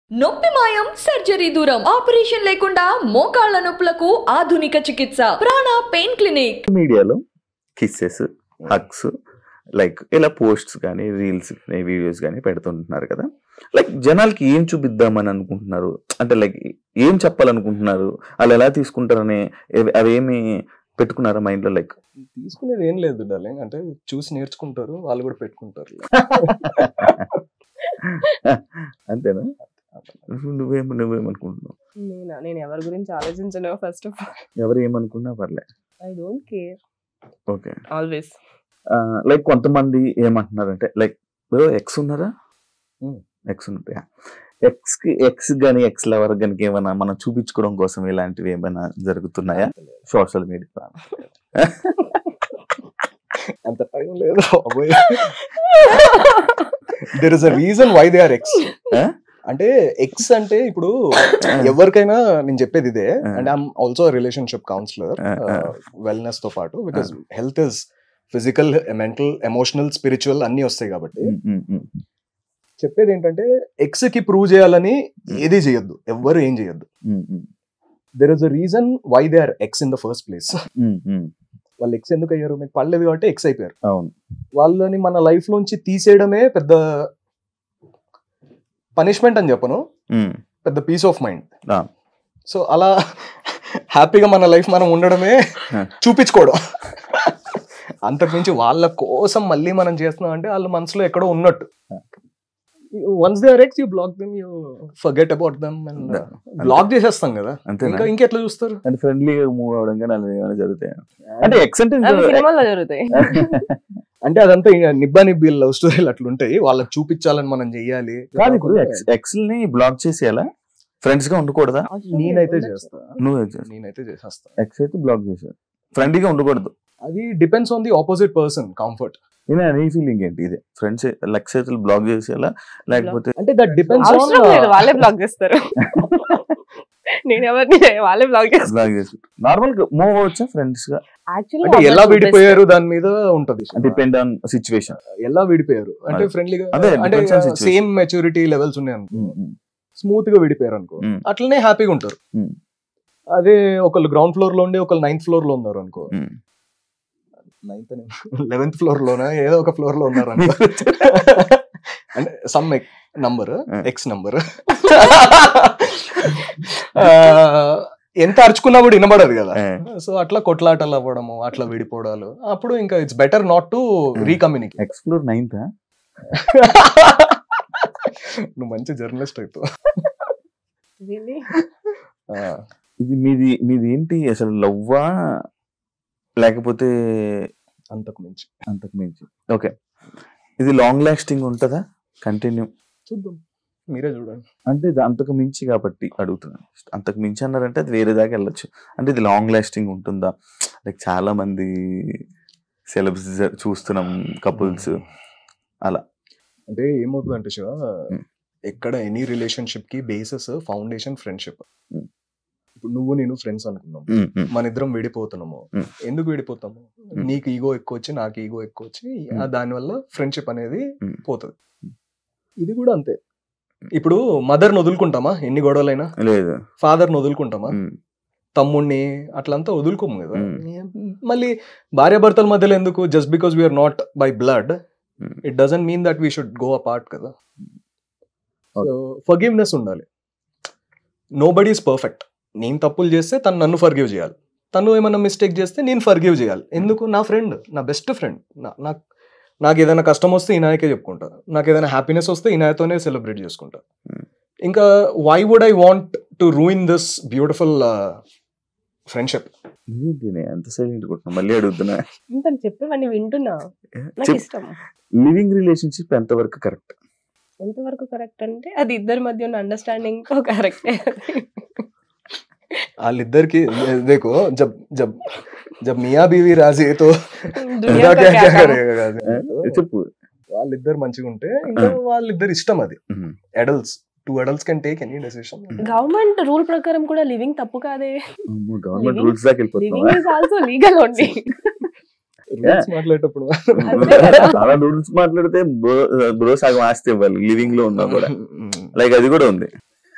నొప్పి మాయం సర్జరీ దూరం ఆపరేషన్ లేకుండా మోకాళ్ల నొప్పులకు ఆధునిక చికిత్స ప్రాణ పెయిన్ క్లినిక్ మీడియాలో కిస్సెస్ హగ్స్ లైక్ ఇలా పోస్ట్స్ కానీ రీల్స్ కానీ వీడియోస్ కానీ పెడుతుంటున్నారు కదా లైక్ జనాలకి ఏం చూపిద్దామని అనుకుంటున్నారు అంటే లైక్ ఏం చెప్పాలనుకుంటున్నారు వాళ్ళు ఎలా తీసుకుంటారని ఎవ- అవేమి పెట్టుకున్నారా మైండ్లో లైక్ తీసుకునేది ఏం లేదు డార్లింగ్ అంటే చూసి నేర్చుకుంటారు వాళ్ళు కూడా పెట్టుకుంటారు అంతేనా నువ్వేం నువ్వేమనుకుంటున్నావు నేనా నేను ఎవరి గురించి ఆలోచించను ఫస్ట్ ఆఫ్ ఆల్ ఎవరు ఏమనుకున్నా పర్లే I don't care okay always like కొంతమంది ఏమంటున్నారంటే లైక్ ఎక్స్ ఉన్నారా Hmm. ఎక్స్ ఉన్నారా ఎక్స్ కి ఎక్స్ గానీ ఎక్స్ లవర్ గానీ ఏమైనా మనం చూపించుకోవడం కోసం ఇలాంటివి ఏమైనా జరుగుతున్నాయా సోషల్ మీడియా అంత టైం లేదు there is a reason why they are ex Eh? అంటే ఎక్స్ అంటే ఇప్పుడు ఎవరికైనా నేను చెప్పేది ఇదే Eh. And I'm also relationship counsellor Eh, eh. Wellness తో పాటు because health is physical mental emotional spiritual అన్ని వస్తాయి కాబట్టి చెప్పేది ఏంటంటే ఎక్స్ కి ప్రూవ్ చేయాలని ఏది చేయొద్దు ఎవ్వరు ఏం చేయొద్దు there is a reason why they are ex in the first place వాళ్ళు ఎక్స్ ఎందుకు అయ్యారు మీకు పడలేదు కాబట్టి ఎక్స్ అయిపోయారు అవును వాళ్ళని మన లైఫ్ లోంచి తీసేయడమే పెద్ద పనిష్మెంట్ అని చెప్పను Mm. పెద్ద peace of mind Ah. So అలా హ్యాపీగా మన లైఫ్ మనం ఉండడమే Huh. చూపించుకోవడం అంతకుమించి వాళ్ళ కోసం మళ్ళీ మనం చేస్తున్నాం అంటే వాళ్ళ మనసులో ఎక్కడో ఉన్నట్టు once they are ex you block them you forget about them and block చేసేస్తాం కదా అంతేనా ఇంకా ఇంకెట్లా చూస్తారు అంటే ఫ్రెండ్లీగా మూవ్ అవడం కానీ అలా ఏమైనా జరుగుతాయి అంటే ఎక్స్ అంటే అవి సినిమాల్లో జరుగుతాయి అంటే అదంతా ఇంకా నిబ్బా నిబ్బి లవ్ స్టోరీలు అట్లుంటాయి వాళ్ళకి చూపించాలని మనం చెయ్యాలి కాదు ఇప్పుడు ఎక్స్ ఎక్స్ ని బ్లాక్ చేసేయాలా ఫ్రెండ్స్ గా ఉండకూడదా నేనైతే చేస్తా నువ్వు నేనైతే చేసేస్తా ఎక్స్ అయితే బ్లాక్ చేసావు ఫ్రెండ్లీగా ఉండకూడదు అది depends on the opposite person comfort నేను నీ ఫీలింగ్ ఏంటి ఇది ఫ్రెండ్స్ లెక్స్ అయితే బ్లాక్ చేసేయాలా లేకపోతే అంటే దట్ డిపెండ్స్ అవసరం లేదు వాళ్ళే బ్లాక్ చేస్తారు నేను ఎవరిని వాళ్ళే బ్లాక్ చేస్తారు బ్లాక్ చేసి నార్మల్ గా మూవ్ అవ్వచ్చా ఫ్రెండ్స్ గా అంటే ఎలా విడిపోయారు దాని మీద ఉంటది డిపెండ్ ఆన్ సిచ్యువేషన్ ఎలా విడిపోయారు అంటే ఫ్రెండ్లీగా అదే, అంటే depends on situation. Same maturity levels ఉన్నాయి అనుకో స్మూత్ గా విడిపోయారు అనుకో Mm. అట్లనే హ్యాపీగా ఉంటారు Mm. అదే ఒకళ్ళు గ్రౌండ్ ఫ్లోర్ లో ఉండి ఒకళ్ళు నైన్త్ ఫ్లోర్ లో ఉన్నారు అనుకో నైన్త్ లెవెన్త్ ఫ్లోర్ లోనా ఏదో ఒక ఫ్లోర్ లో ఉన్నారు అనుకో అంటే some number Mm. Ex number ఎంత అరుచుకున్నా కూడా వినబడదు కదా సో అట్లా కొట్లాటలు అవ్వడము అట్లా విడిపోవడాలు అప్పుడు ఇంకా it's better not to Mm. Recommunicate explore ninth నువ్వు మంచి జర్నలిస్ట్ అవుతావు Really? ఇది మీది మీది ఏంటి అసలు లవ్వా లేకపోతే అంతకు మించి అంతకు మించి ఓకే ఇది లాంగ్ లాస్టింగ్ ఉంటుందా కంటిన్యూ చూద్దాం మీరే చూడండి అంటే ఇది అంతకు మించి కాబట్టి అడుగుతున్నాను అంతకు మించి అన్నారంటే అది వేరే దాకా వెళ్ళొచ్చు అంటే ఇది లాంగ్ లాస్టింగ్ ఉంటుందా లైక్ చాలా మంది సెలబ్స్ చూస్తున్నాం కపుల్స్ అలా అంటే ఏమవుతుంది అంటే శివ Mm. ఎక్కడ ఎనీ రిలేషన్షిప్ కి బేసెస్ ఫౌండేషన్ ఫ్రెండ్షిప్ Mm. ఇప్పుడు నువ్వు నేను ఫ్రెండ్స్ అనుకున్నాం మన ఇద్దరం విడిపోతున్నాము Mm. ఎందుకు విడిపోతాము Mm. నీకు ఈగో ఎక్కువ వచ్చి నాకు ఈగో ఎక్కువ వచ్చి Mm. ఆ దానివల్ల ఫ్రెండ్షిప్ అనేది Mm. పోతుంది ఇది కూడా అంతే ఇప్పుడు మదర్ని వదులుకుంటామా ఎన్ని గొడవలైనా లేదు ఫాదర్ని వదులుకుంటామా ఉమ్, తమ్ముడిని అట్లంతా వదులుకోము కదా Mm. మళ్ళీ భార్యాభర్తల మధ్యలో ఎందుకు just because we're not by blood Mm. It doesn't mean that we should go apart కదా సో ఫర్గివ్నెస్ ఉండాలి నో బడీ ఈస్ పర్ఫెక్ట్ నేను తప్పులు చేస్తే తను నన్ను ఫర్గివ్ చేయాలి తను ఏమైనా మిస్టేక్ చేస్తే నేను ఫర్గివ్ చేయాలి ఎందుకు నా ఫ్రెండ్ నా బెస్ట్ ఫ్రెండ్ నాకు నాకు ఏదైనా కష్టం వస్తే ఈనాయకే చెప్పుకుంటా నాకు ఏదైనా హ్యాపీనెస్ వస్తే ఈనాయతోనే సెలబ్రేట్ చేసుకుంటా Mm. ఇంకా why would I want to ruin this beautiful friendship ఇదేంటి నేను ఎంత సైలెంట్ కొట్టినా మళ్ళీ అడుగుతున్నా తను చెప్పేవన్నీ వింటున్నా నాకు ఇష్టం లివింగ్ రిలేషన్షిప్ ఎంత వరకు కరెక్ట్ ఎంతవరకు కరెక్ట్ అంటే అది ఇద్దరి మధ్య ఉన్న అండర్స్టాండింగ్ కరెక్టే వాళ్ళిద్దరికి దేకో జబ్ జబ్ జబ్ మియా బీవీ రాజీ తో దునియా क्या కా क्या క్యా करेगा కాదు. చెప్పు వాళ్ళిద్దరు మంచిగా ఉంటే ఇంకా వాళ్ళిద్దరు ఇష్టం అది um, adults two adults can take any decision government rule ప్రకారం కూడా లివింగ్ తప్పు కాదే అమ్మో, గవర్నమెంట్ Living- రూల్స్ దాకా వెళ్ళిపోతున్నావా living is also legal only rules మాట్లాడేటప్పుడు అంతే కదా. చాలా రూల్స్ మాట్లాడితే బ్రో బ్రో సగం ఆస్తి ఇవ్వాలి లివింగ్ లో ఉన్నా కూడా లైక్ అది కూడా ఉంది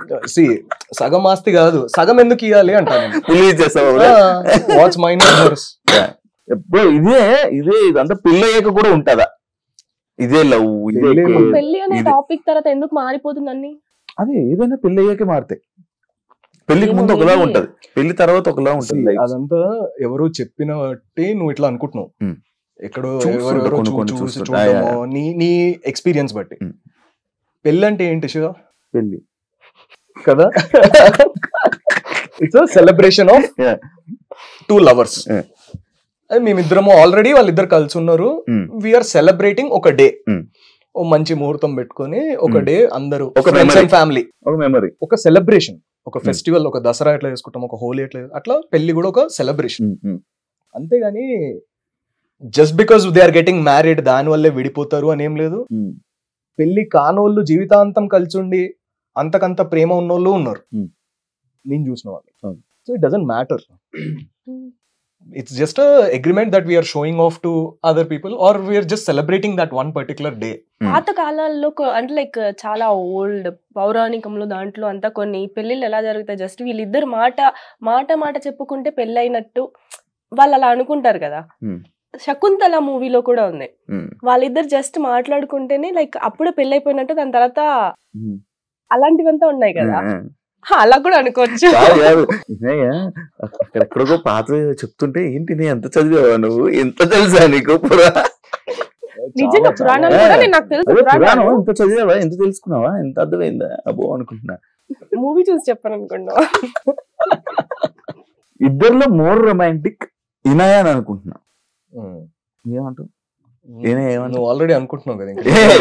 సి సగం ఆస్తి కాదు సగం ఎందుకు ఇవ్వాలి అంటాను పెళ్లి చేస్తావా వాట్స్ మైన్ ఎప్పుడు ఇదే ఇదే ఇదంతా పెళ్లి అయ్యాక కూడా ఉంటదా ఇదే లవ్ ఇదే పెళ్లి care. లవ్. పెళ్లి అనే ఇది- టాపిక్ తర్వాత ఎందుకు మారిపోతుంది అన్ని అదే ఏదైనా పెళ్లి అయ్యాకే మారుతాయి పెళ్లికి ముందు ఏమో ఒకలా maybe. ఉంటది పెళ్లి తర్వాత ఒకలా ఉంటది life. అదంతా ఎవరో చెప్పిన బట్టి నువ్వు ఇట్లా అనుకుంటున్నావు Hmm. ఎక్కడో చూస్తుంటా, ఎవరెవరో కొన్ని చూ- కొన్ని చూసి చూస్తుంటా. చూడటమో, యా, యా. నీ నీ ఎక్స్పీరియన్స్ బట్టి Hmm. పెళ్ళి అంటే ఏంటి శివ పెళ్లి కదా it's celebration of Yeah. Two lovers Yeah. అది మేమిద్దరము ఆల్రెడీ వాళ్ళిద్దరు కలిసి ఉన్నారు Hmm. వీఆర్ సెలబ్రేటింగ్ ఒక డే Hmm. ఓ మంచి ముహూర్తం పెట్టుకొని ఒక Hmm. డే అందరూ ఒక ఫ్రెండ్స్ memory. అండ్ ఫ్యామిలీ ఒక మెమరీ ఒక సెలబ్రేషన్ ఒక ఫెస్టివల్ ఒక దసరా ఎట్లా చేసుకుంటాం ఒక హోలీ ఎట్లా అట్లా పెళ్లి కూడా ఒక సెలబ్రేషన్ అంతేగాని just because they are getting married దాని వల్లే విడిపోతారు అని ఏం లేదు పెళ్లి కానోళ్ళు జీవితాంతం కలిసి ఉండి అంతకంత ప్రేమ ఉన్నోళ్ళు ఉన్నారు Hmm. నేను చూసిన వాళ్ళు అవును. So it doesn't matter it's just agreement that we're showing off to other people or we're just celebrating that one particular day పాత కాలాల్లో కొ- అంటే లైక్ చాలా ఓల్డ్ పౌరాణికంలో దాంట్లో అంతా కొన్ని పెళ్ళిళ్ళు ఎలా జరుగుతాయి జస్ట్ వీళ్ళిద్దరు మాట మాట మాట చెప్పుకుంటే పెళ్ళైనట్టు వాళ్ళు అలా అనుకుంటారు కదా Hmm. శకుంతల మూవీలో కూడా ఉంది వాళ్ళిద్దరు జస్ట్ మాట్లాడుకుంటేనే లైక్ అప్పుడే పెళ్ళైపోయినట్టు దాని తర్వాత అలాంటివంతా ఉన్నాయి కదా హా, అలా కూడా అనుకోవచ్చు కాదు కాదు ఇన్నయ్య, అక్కడెక్కడికో పాత చెప్తుంటే ఏంటి నీ ఎంత చదివావా నువ్వు ఎంత తెలుసా నీకు పురా నిజంగా పురాణాలు కూడా నేను నాకు తెలుసు అదే పురాణం పురాణాలు ఎంత చదివావా ఎంత తెలుసుకున్నావా ఎంత అర్థమైందా అబ్బో అనుకుంటున్నా మూవీ చూసి చెప్పాను అనుకున్నా ఇద్దరిలో మోర్ రొమాంటిక్ ఇనాయా అని అనుకుంటున్నా ఏమంటావు నేనే ఏమన్నా? నువ్వు ఆల్రెడీ అనుకుంటున్నావు కదా ఇంకా. ఏ,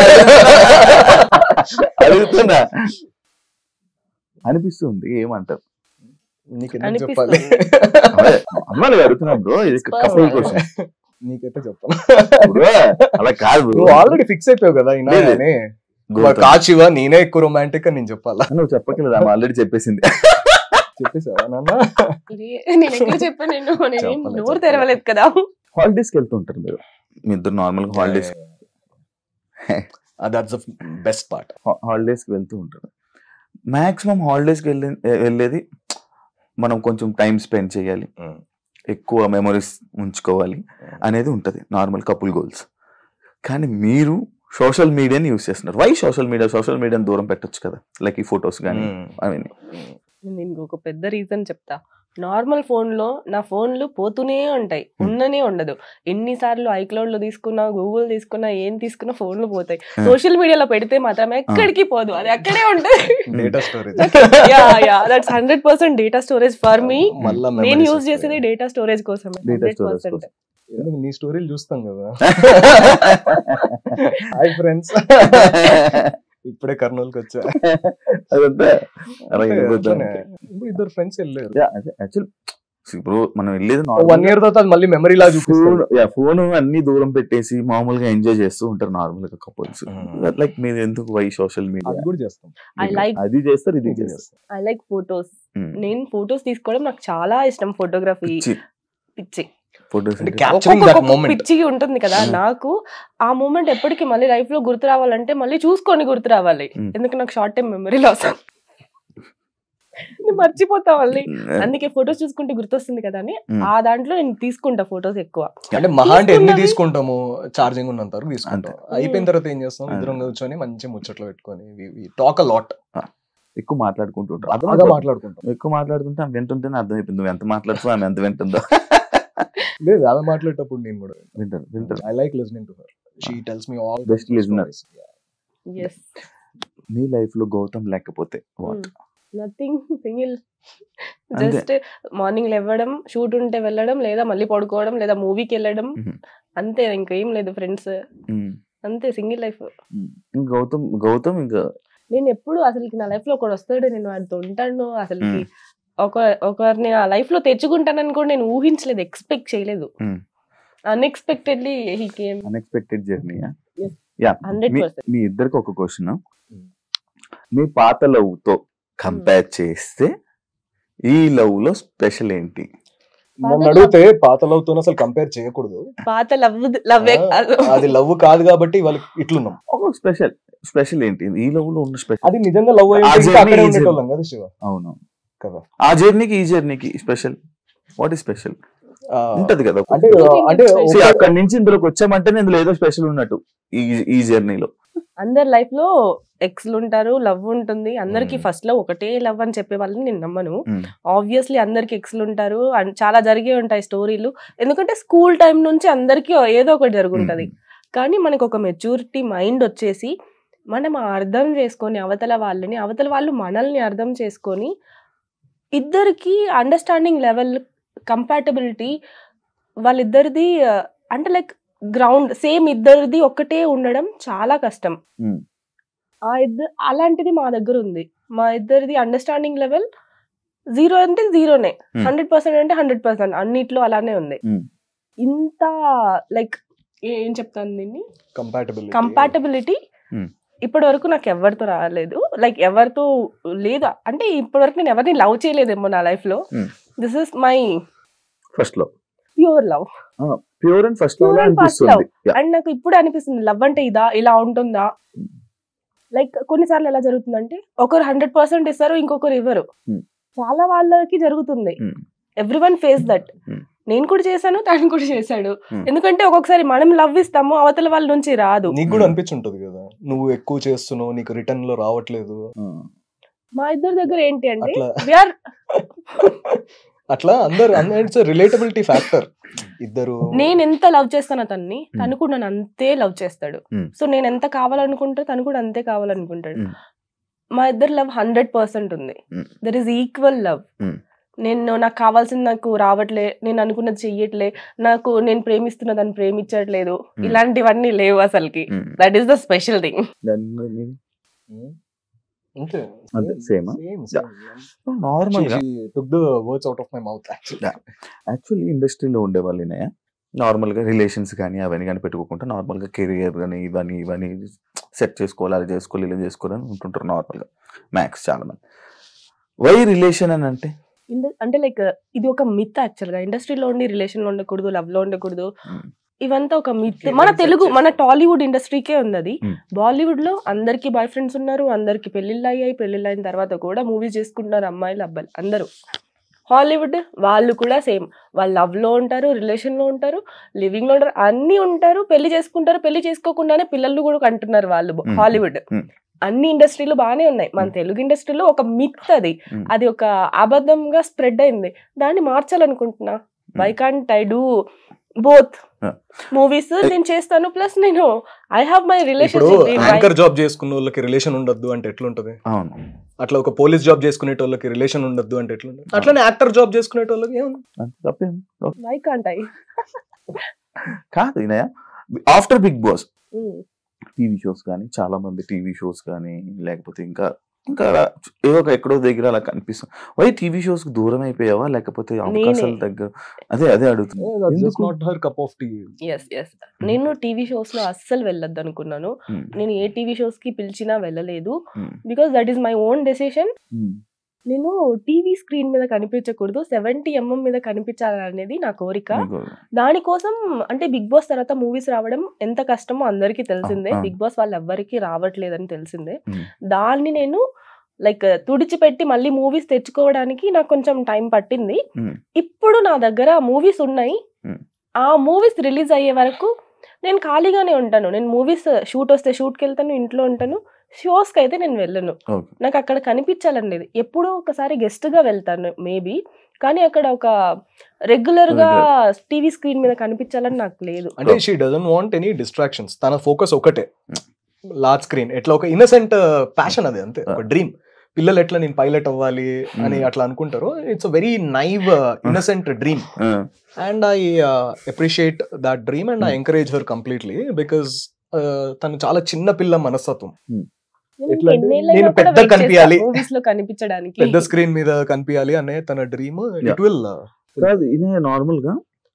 అడుగుతున్నా అనిపిస్తుంది ఏమంటారు నీకు ఎందుకు అనిపిస్తుంది. చెప్పాలి అదే, అమ్మాయిలు అడుగుతున్నాం బ్రో ఇది కపుల్ క్వశ్చన్ నీకైతే చెప్పాను అలా కాదు bro. నువ్వు ఆల్రెడీ ఫిక్స్ అయిపోయావు కదా ఈయన లేదు. అని గౌతమ్. కాచివా నేనే ఎక్కువ రొమాంటిక్ అని నేను చెప్పాలా నువ్వు చెప్పట్లేదు ఆమె ఆల్రెడీ చెప్పేసింది చెప్పేసావా నాన్న ఇది- నేను ఎక్కడ చెప్పాను నేను నేనేం చెప్పలేదు, నోరు చెప్పలేదు. తెరవలేదు కదా హాలిడేస్ కి వెళ్తుంటారు మీరు మీ ఇద్దరు నార్మల్ గా holidays that's best part holidays కి వెళ్తూ ఉంటారు మాక్సిమం హాలిడేస్ కి వెళ్ళే వెళ్ళేది మనం కొంచెం టైం స్పెండ్ చేయాలి ఎక్కువ మెమరీస్ ఉంచుకోవాలి అనేది ఉంటుంది నార్మల్ కపుల్ గోల్స్ కానీ మీరు సోషల్ మీడియాని యూస్ చేస్తున్నారు వై సోషల్ మీడియా సోషల్ మీడియాని దూరం పెట్టొచ్చు కదా లైక్ ఈ ఫొటోస్ కానీ అవన్నీ నేను ఇంకొక పెద్ద రీజన్ చెప్తా నార్మల్ ఫోన్ లో నా ఫోన్లు పోతూనే ఉంటాయి ఉండనే ఉండదు ఎన్నిసార్లు ఐక్లౌడ్ లో తీసుకున్నా గూగుల్ తీసుకున్నా ఏం తీసుకున్నా ఫోన్లు పోతాయి Hmm. సోషల్ మీడియాలో పెడితే మాత్రం ఎక్కడికి పోదు అది అక్కడే ఉంటుంది data storage yeah yeah that's hundred percent data storage for me మళ్ళా నేను memories యూజ్ వస్తాయి. చేసేది డేటా స్టోరేజ్ కోసం Data storage కోసం. ఎందుకు నీ స్టోరీలు చూస్తాం కదా హాయ్ ఫ్రెండ్స్ ఇప్పుడే కర్నూలుకి వచ్చా అదంతా అలాగే అట్లనే. ఇప్పుడు ఇద్దరు ఫ్రెండ్స్ వెళ్ళారు యాక్చువల్ ఇప్పుడు మనం వెళ్ళేది వన్ ఇయర్ తర్వాత అది మళ్ళీ మెమరీ లా చూపిస్తారు ఫోన్ అన్ని దూరం పెట్టేసి మామూలుగా ఎంజాయ్ చేస్తూ ఉంటారు నార్మల్ గా కపుల్స్ Hmm. లైక్ మీరు ఎందుకు వై సోషల్ అది మీడియా కూడా చేస్తాం ఐ లైక్ అది చేస్తారు ఇది ఇది చేస్తారు చేస్తాం. I like photos Hmm. నేను ఫొటోస్ తీసుకోవడం నాకు చాలా ఇష్టం ఫోటోగ్రఫీ పిచ్చి పిచ్చి ఫొటోస్ అంటే క్యాప్చరింగ్ దట్ ఒక్కొక్క మూమెంట్ పిచ్చిగా ఉంటుంది కదా Hmm. నాకు ఆ మూమెంట్ ఎప్పటికీ మళ్ళీ లైఫ్ లో గుర్తు రావాలంటే మళ్ళీ చూసుకొని గుర్తు రావాలి Hmm. ఎందుకు నాకు షార్ట్ టైం మెమరీ లాస్ మర్చిపోతా మళ్ళీ అందుకే ఫొటోస్ చూసుకుంటే గుర్తొస్తుంది కదా అని Hmm. ఆ దాంట్లో నేను తీసుకుంటా ఫొటోస్ ఎక్కువ అంటే మహా అంటే ఎన్ని తీసుకున్నవి- తీసుకుంటాము ఛార్జింగ్ ఉన్నంత వరకు తీసుకుంటాం అంతే. అయిపోయిన తర్వాత ఏం చేస్తాం అంతే. ఇద్దరం కూర్చొని మంచి ముచ్చట్లు పెట్టుకొని టాక్ అ లాట్ ఎక్కువ మాట్లాడుకుంటూ ఉంటారు బాగా అర్థం మాట్లాడుకుంటాం ఎక్కువ మాట్లాడుతుంటే ఆమె వింటుంటేనే అర్థమైపోయింది నువ్వు ఎంత మాట్లాడుతావు ఆమె ఎంత వింటుందో లేదు ఆమె మాట్లాడేటప్పుడు నేను కూడా వింటారు వింటారు I like listening to her she tells me all Best listener. Yes నీ లైఫ్ లో గౌతమ్ లేకపోతే what? నథింగ్ సింగిల్ అంతే. జస్ట్ మార్నింగ్ లేవడం షూట్ ఉంటే వెళ్ళడం లేదా మళ్ళీ పడుకోవడం లేదా మూవీకి వెళ్ళడం Mhm. అంతే ఇంకేం లేదు ఫ్రెండ్స్ Hmm. అంతే సింగిల్ లైఫ్ Hmm. ఇంక గౌతమ్ గౌతమ్ ఇంకా నేను ఎప్పుడు అసలుకి నా లైఫ్ లో ఒకడు వస్తాడు నేను వాడితో ఉంటాను అసలుకి Hmm. ఒక ఒకరిని నా లైఫ్ లో తెచ్చుకుంటానని కూడా నేను ఊహించలేదు ఎక్స్పెక్ట్ చేయలేదు Hmm. Unexpectedly he came unexpected journey Yes. Yeah hundred మీ- పర్సెంట్ మీ ఇద్దరికి ఒక క్వశ్చన్ మీ పాత లవ్ తో కంపేర్ చేస్తే ఈ లవ్ లో స్పెషల్ ఏంటి నన్ను అడిగితే పాత లవ్ తో అసలు కంపేర్ చేయకూడదు పాత లవ్ లవ్వే ఆ, అది లవ్ కాదు కాబట్టి వాళ్ళకి ఇట్లున్నాం ఒక స్పెషల్ స్పెషల్ ఏంటి ఈ లవ్ లో ఉన్న స్పెషల్ అది నిజంగా లవ్ అయి ఆ ఉంటే ఇంకా journey అక్కడే is- ఉండేటోళ్ళం కదా శివ అవును కదా ఆ జర్నీకి ఈ జర్నీకి స్పెషల్ వాట్ ఈస్ స్పెషల్ ఆ, ఉంటది కదా అంటే అంటే See, ఒక- అక్కడి నుంచి ఇందులోకి వచ్చామంటే ఇందులో ఏదో స్పెషల్ ఉన్నట్టు ఈ ఈ జర్నీలో అందరి లైఫ్ లో ఎక్స్లు ఉంటారు లవ్ ఉంటుంది అందరికి Hmm. ఫస్ట్ లో ఒకటే లవ్ అని చెప్పే వాళ్ళని నేను నమ్మను Hmm. ఆబ్వియస్లీ అందరికి ఎక్స్లు ఉంటారు and చాలా జరిగే ఉంటాయి స్టోరీలు ఎందుకంటే స్కూల్ టైం నుంచి అందరికి ఏదో ఒకటి జరుగుంటది కానీ మనకు ఒక మెచ్యూరిటీ మైండ్ వచ్చేసి మనం అర్థం చేసుకొని అవతల వాళ్ళని అవతల వాళ్ళు మనల్ని అర్థం చేసుకొని ఇద్దరికి అండర్స్టాండింగ్ లెవెల్ కంపాటబిలిటీ వాళ్ళిద్దరిది ఆ, అంటే లైక్ గ్రౌండ్ సేమ్ ఇద్దరిది ఒక్కటే ఉండడం చాలా కష్టం Hmm. ఆ ఇద్దరు అలాంటిది మా దగ్గర ఉంది మా ఇద్దరిది అండర్స్టాండింగ్ లెవెల్ జీరో అంటే జీరోనే Hmm. హండ్రెడ్ పర్సెంట్ అంటే హండ్రెడ్ పర్సెంట్ అన్నిట్లో అలానే ఉంది Hmm. ఇంత లైక్ ఏం చెప్తాను దీన్ని compatibility. Compatibility Hmm. ఇప్పటి వరకు నాకు ఎవరితో రాలేదు లైక్ ఎవరితో లేదా అంటే ఇప్పటి వరకు నేను ఎవరిని లవ్ చేయలేదేమో నా లైఫ్ లో Hmm. This is my first love pure love pure and first Pure love and first అనిపిస్తుంది Yeah. అండ్ నాకు ఇప్పుడు అనిపిస్తుంది లవ్ అంటే ఇదా ఇలా ఉంటుందా లైక్ కొన్నిసార్లు ఎలా జరుగుతుందంటే ఒకరు హండ్రెడ్ పర్సెంట్ ఇస్తారు ఇంకొకరు ఇవ్వరు Hmm. చాలా వాళ్ళకి జరుగుతుంది Hmm. Everyone face that Hmm. నేను కూడా చేశాను తను కూడా చేశాడు Hmm. ఎందుకంటే ఒక్కొక్కసారి మనం లవ్ ఇస్తాము అవతల వాళ్ళ నుంచి రాదు నీకు కూడా Hmm. అనిపించుంటది కదా నువ్వు ఎక్కువ చేస్తున్నావు నీకు రిటర్న్ లో రావట్లేదు Ah. మా ఇద్దరి దగ్గర ఏంటి అంటే అట్లా వీఆర్ అట్లా అందరు ఇట్స్ రిలేటబిలిటీ ఫ్యాక్టర్ ఇద్దరు నేను ఎంత లవ్ చేస్తాను అతన్ని తను కూడా నన్ను అంతే లవ్ చేస్తాడు Hmm. సో నేను ఎంత కావాలనుకుంటా తను కూడా అంతే కావాలనుకుంటాడు Hmm. మా ఇద్దరు లవ్ హండ్రెడ్ పర్సెంట్ ఉంది Hmm. There is equal love Hmm. నేను నాకు కావాల్సింది నాకు రావట్లే నేను అనుకున్నది చెయ్యట్లే నాకు నేను ప్రేమిస్తున్న దాన్ని ప్రేమించట్లేదు Hmm. ఇలాంటివన్నీ లేవు అసలుకి Mm. That is the special thing దాని మీద నీది? అంతే అంతే, same ఆ? సేమ్ నార్మల్ గా took the words out of my mouth actually actually ఇండస్ట్రీలో ఉండే వాళ్ళనే నార్మల్ గా రిలేషన్స్ కానీ అవన్నీ కానీ పెట్టుకోకుండా నార్మల్ గా కెరియర్ కానీ ఇవన్నీ ఇవన్నీ సెట్ చేసుకోవాలి అది చేసుకోవాలి ఇలా చేసుకోవాలి అని ఉంటుంటారు నార్మల్ గా మ్యాక్స్ చాలా మంది వై రిలేషన్ అని అంటే అంటే లైక్ ఇది ఒక మిత్ యాక్చువల్ గా ఇండస్ట్రీలో ఉండి రిలేషన్ లో ఉండకూడదు లవ్ లో ఉండకూడదు Hmm. ఇవంతా ఒక మిత్ Feelings మన set తెలుగు మన చేస్తారు. టాలీవుడ్ ఇండస్ట్రీకే ఉంది అది Hmm. బాలీవుడ్ లో అందరికి బాయ్ ఫ్రెండ్స్ ఉన్నారు అందరికి పెళ్లిళ్ళు అయ్యాయి పెళ్లిళ్ళు అయిన తర్వాత కూడా మూవీస్ చేసుకుంటున్నారు అమ్మాయిలు అబ్బాయిలు అందరూ హాలీవుడ్ వాళ్ళు కూడా సేమ్ వాళ్ళు లవ్ లో ఉంటారు రిలేషన్ లో ఉంటారు లివింగ్ లో ఉంటారు అన్ని ఉంటారు పెళ్లి చేసుకుంటారు పెళ్లి చేసుకోకుండానే పిల్లలు కూడా కంటున్నారు వాళ్ళు Hmm. Hollywood Hmm. అన్ని ఇండస్ట్రీలు బాగానే ఉన్నాయి మన Hmm. తెలుగు ఇండస్ట్రీలో ఒక మిత్ అది Hmm. అది ఒక అబద్ధంగా స్ప్రెడ్ అయింది దాన్ని మార్చాలనుకుంటున్నా why can't I do both Yeah. Movies నేను చేస్తాను ప్లస్ నేను ఐ హావ్ మై ఇప్పుడు రిలేషన్షిప్ యాంకర్ జాబ్ చేసుకున్న వాళ్ళకి రిలేషన్ ఉండొద్దు అంటే ఎట్లుంటది అవును అట్లా ఒక పోలీస్ జాబ్ చేసుకునేటోళ్ళకి రిలేషన్ ఉండొద్దు అంటే ఎట్లుంటది అట్లనే యాక్టర్ జాబ్ చేసుకునేటోళ్ళకి ఏముంది అంతే తప్పేం వై కాంట్ ఐ కాదు Inaya after big boss TV shows కానీ చాలా మంది టీవీ షోస్ కానీ లేకపోతే ఇంకా ఇంకా అలా ఏదో ఒక ఎక్కడో దగ్గర అలా కనిపిస్తుంది వై టీవీ షోస్ కి దూరం అయిపోయావా లేకపోతే అవకాశాల దగ్గర అదే అదే అడుగుతున్నా ఎందుకు? Not her cup of tea yes yes నేను టీవీ షోస్ లో అస్సలు వెళ్ళొద్దు అనుకున్నాను Hmm. నేను ఏ టీవీ షోస్ కి పిలిచినా వెళ్ళలేదు Hmm. Because that is my own decision Hmm. నేను టీవీ స్క్రీన్ మీద కనిపించకూడదు సెవెంటీ ఎంఎం మీద కనిపించాలనేది నా కోరిక మీకు- దానికోసం అంటే బిగ్ బాస్ తర్వాత మూవీస్ రావడం ఎంత కష్టమో అందరికీ తెలిసిందే ఆ, ఆ. బిగ్ బాస్ వాళ్ళు ఎవ్వరికి రావట్లేదని తెలిసిందే Hmm. దాన్ని నేను లైక్ తుడిచిపెట్టి మళ్ళీ మూవీస్ తెచ్చుకోవడానికి నాకు కొంచెం టైం పట్టింది Hmm. ఇప్పుడు నా దగ్గర మూవీస్ ఉన్నాయి Hmm. ఆ మూవీస్ రిలీజ్ అయ్యే వరకు నేను ఖాళీగానే ఉంటాను నేను మూవీస్ షూట్ వస్తే షూట్కి వెళ్తాను ఇంట్లో ఉంటాను షోస్కి అయితే నేను వెళ్ళను Okay. నాకు అక్కడ కనిపించాలని లేదు ఎప్పుడో ఒకసారి గెస్ట్ గా వెళ్తాను మేబీ కానీ అక్కడ ఒక రెగ్యులర్ గా టీవీ స్క్రీన్ మీద కనిపించాలని నాకు లేదు అంటే she doesn't want any distractions తన ఫోకస్ ఒకటే లార్జ్ స్క్రీన్ ఎట్లా ఒక ఇన్నసెంట్ ప్యాషన్ అది అంతే ఒక డ్రీమ్ పిల్లలు ఎట్లా నేను పైలట్ అవ్వాలి అని Hmm. అట్లా అనుకుంటారు it's very naive innocent dream Ah. And I appreciate that dream and I encourage her completely because తను చాలా చిన్న పిల్ల మనస్తత్వం ఎట్లా అంటే నేను పెద్ద కనిపించాలి. మూవీస్ లో కనిపించడానికి పెద్ద స్క్రీన్ మీద కనిపించాలి అనే తన డ్రీమ్ ఇట్ Yeah. విల్ కాదు ఇదే నార్మల్ గా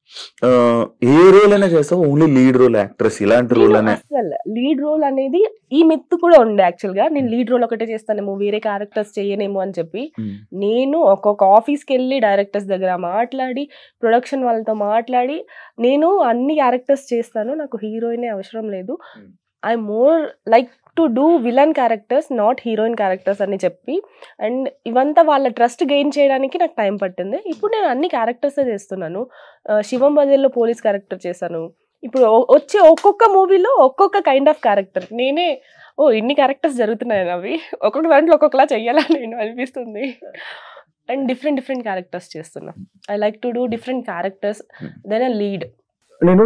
ఆ, ఏ రోల్ అయినా చేస్తావు ఓన్లీ లీడ్ రోల్ యాక్ట్రెస్ ఇలాంటి రోల్ అనే అసలు లీడ్ రోల్ అనేది ఈ మెత్ కూడా ఉండే యాక్చువల్ గా నేను లీడ్ రోల్ ఒకటే చేస్తానేమో వేరే క్యారెక్టర్స్ చేయనేమో అని చెప్పి నేను ఒక్కొక్క ఆఫీస్కి వెళ్ళి డైరెక్టర్స్ దగ్గర మాట్లాడి ప్రొడక్షన్ వాళ్ళతో మాట్లాడి నేను అన్ని క్యారెక్టర్స్ చేస్తాను నాకు హీరోయిన్ అవసరం లేదు Hmm. I more like to do villain characters not heroine characters అని చెప్పి అండ్ ఇవంతా వాళ్ళ ట్రస్ట్ గెయిన్ చేయడానికి నాకు టైం పట్టింది ఇప్పుడు నేను అన్ని క్యారెక్టర్స్ చేస్తున్నాను ఆ, శివం బజల్లో పోలీస్ క్యారెక్టర్ చేశాను ఇప్పుడు ఓ- వచ్చే ఒక్కొక్క మూవీలో ఒక్కొక్క కైండ్ ఆఫ్ క్యారెక్టర్ నేనే ఓ ఇన్ని క్యారెక్టర్స్ జరుగుతున్నాయి అవి ఒక్కొక్క దాంట్లో ఒక్కొక్కలా చెయ్యాలా నేను అనిపిస్తుంది అండ్ డిఫరెంట్ డిఫరెంట్ క్యారెక్టర్స్ చేస్తున్నా I like to do different characters then uh lead నేను